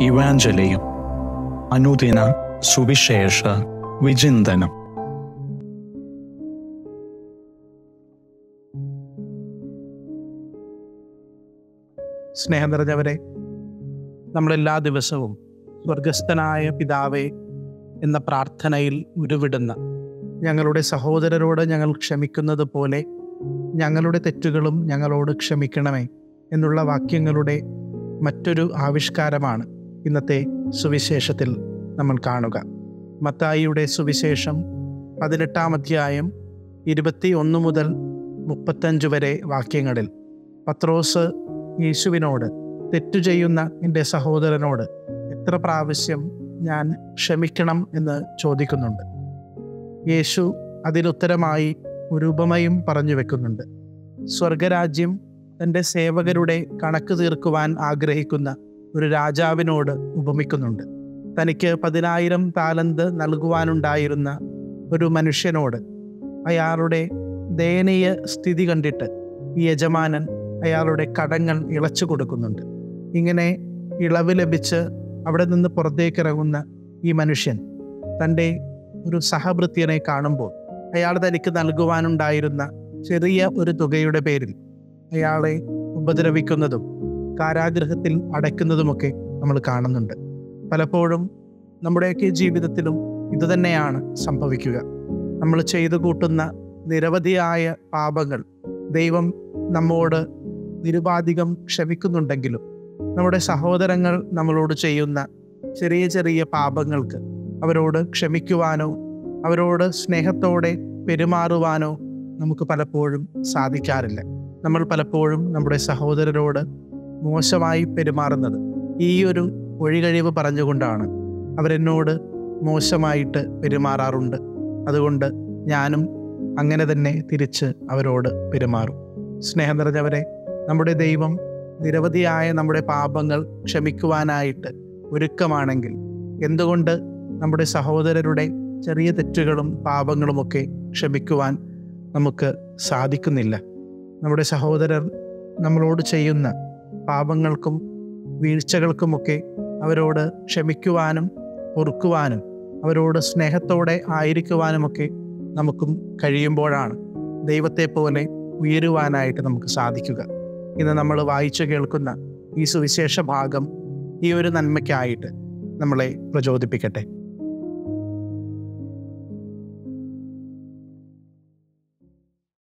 ഇവാഞ്ചലിയും അനുദിന സുവിശേഷ വിചിന്തനം സ്നേഹം നിറഞ്ഞവരെ നമ്മളെല്ലാ ദിവസവും സ്വർഗസ്ഥനായ പിതാവേ എന്ന പ്രാർത്ഥനയിൽ ഉരുവിടുന്ന ഞങ്ങളുടെ സഹോദരരോട് ഞങ്ങൾ ക്ഷമിക്കുന്നത് പോലെ ഞങ്ങളുടെ തെറ്റുകളും ഞങ്ങളോട് ക്ഷമിക്കണമേ എന്നുള്ള വാക്യങ്ങളുടെ മറ്റൊരു ആവിഷ്കാരമാണ് ഇന്നത്തെ സുവിശേഷത്തിൽ നമ്മൾ കാണുക മത്തായിയുടെ സുവിശേഷം പതിനെട്ടാം അധ്യായം ഇരുപത്തി ഒന്ന് മുതൽ മുപ്പത്തഞ്ച് വരെ വാക്യങ്ങളിൽ പത്രോസ് യേശുവിനോട് തെറ്റു ചെയ്യുന്ന എൻ്റെ സഹോദരനോട് എത്ര പ്രാവശ്യം ഞാൻ ക്ഷമിക്കണം എന്ന് ചോദിക്കുന്നുണ്ട് യേശു അതിനുത്തരമായി ഒരു ഉപമയും പറഞ്ഞു വെക്കുന്നുണ്ട് സ്വർഗരാജ്യം തൻ്റെ സേവകരുടെ കണക്ക് തീർക്കുവാൻ ആഗ്രഹിക്കുന്ന ഒരു രാജാവിനോട് ഉപമിക്കുന്നുണ്ട് തനിക്ക് പതിനായിരം താലന്ത് നൽകുവാനുണ്ടായിരുന്ന ഒരു മനുഷ്യനോട് അയാളുടെ ദയനീയ സ്ഥിതി കണ്ടിട്ട് ഈ യജമാനൻ അയാളുടെ കടങ്ങൾ ഇളച്ചു കൊടുക്കുന്നുണ്ട് ഇങ്ങനെ ഇളവ് ലഭിച്ച് അവിടെ നിന്ന് പുറത്തേക്ക് ഇറങ്ങുന്ന ഈ മനുഷ്യൻ തൻ്റെ ഒരു സഹഭൃത്യനെ കാണുമ്പോൾ അയാൾ തനിക്ക് നൽകുവാനുണ്ടായിരുന്ന ചെറിയ ഒരു തുകയുടെ പേരിൽ അയാളെ ഉപദ്രവിക്കുന്നതും കാരാഗ്രഹത്തിൽ അടയ്ക്കുന്നതുമൊക്കെ നമ്മൾ കാണുന്നുണ്ട് പലപ്പോഴും നമ്മുടെയൊക്കെ ജീവിതത്തിലും ഇതുതന്നെയാണ് സംഭവിക്കുക നമ്മൾ ചെയ്തു കൂട്ടുന്ന നിരവധിയായ പാപങ്ങൾ ദൈവം നമ്മോട് നിരുപാധികം ക്ഷമിക്കുന്നുണ്ടെങ്കിലും നമ്മുടെ സഹോദരങ്ങൾ നമ്മളോട് ചെയ്യുന്ന ചെറിയ ചെറിയ പാപങ്ങൾക്ക് അവരോട് ക്ഷമിക്കുവാനോ അവരോട് സ്നേഹത്തോടെ പെരുമാറുവാനോ നമുക്ക് പലപ്പോഴും സാധിക്കാറില്ല നമ്മൾ പലപ്പോഴും നമ്മുടെ സഹോദരരോട് മോശമായി പെരുമാറുന്നത് ഈ ഒരു ഒഴികഴിവ് പറഞ്ഞുകൊണ്ടാണ് അവരെന്നോട് മോശമായിട്ട് പെരുമാറാറുണ്ട് അതുകൊണ്ട് ഞാനും അങ്ങനെ തന്നെ തിരിച്ച് അവരോട് പെരുമാറും സ്നേഹം നിറഞ്ഞവരെ നമ്മുടെ ദൈവം നിരവധിയായ നമ്മുടെ പാപങ്ങൾ ക്ഷമിക്കുവാനായിട്ട് ഒരുക്കമാണെങ്കിൽ എന്തുകൊണ്ട് നമ്മുടെ സഹോദരരുടെ ചെറിയ തെറ്റുകളും പാപങ്ങളുമൊക്കെ ക്ഷമിക്കുവാൻ നമുക്ക് സാധിക്കുന്നില്ല നമ്മുടെ സഹോദരർ നമ്മളോട് ചെയ്യുന്ന പാപങ്ങൾക്കും വീഴ്ചകൾക്കുമൊക്കെ അവരോട് ക്ഷമിക്കുവാനും പൊറുക്കുവാനും അവരോട് സ്നേഹത്തോടെ ആയിരിക്കുവാനുമൊക്കെ നമുക്കും കഴിയുമ്പോഴാണ് ദൈവത്തെ പോലെ ഉയരുവാനായിട്ട് നമുക്ക് സാധിക്കുക ഇന്ന് നമ്മൾ വായിച്ചു കേൾക്കുന്ന ഈ സുവിശേഷ ഭാഗം ഈ ഒരു നന്മയ്ക്കായിട്ട് നമ്മളെ പ്രചോദിപ്പിക്കട്ടെ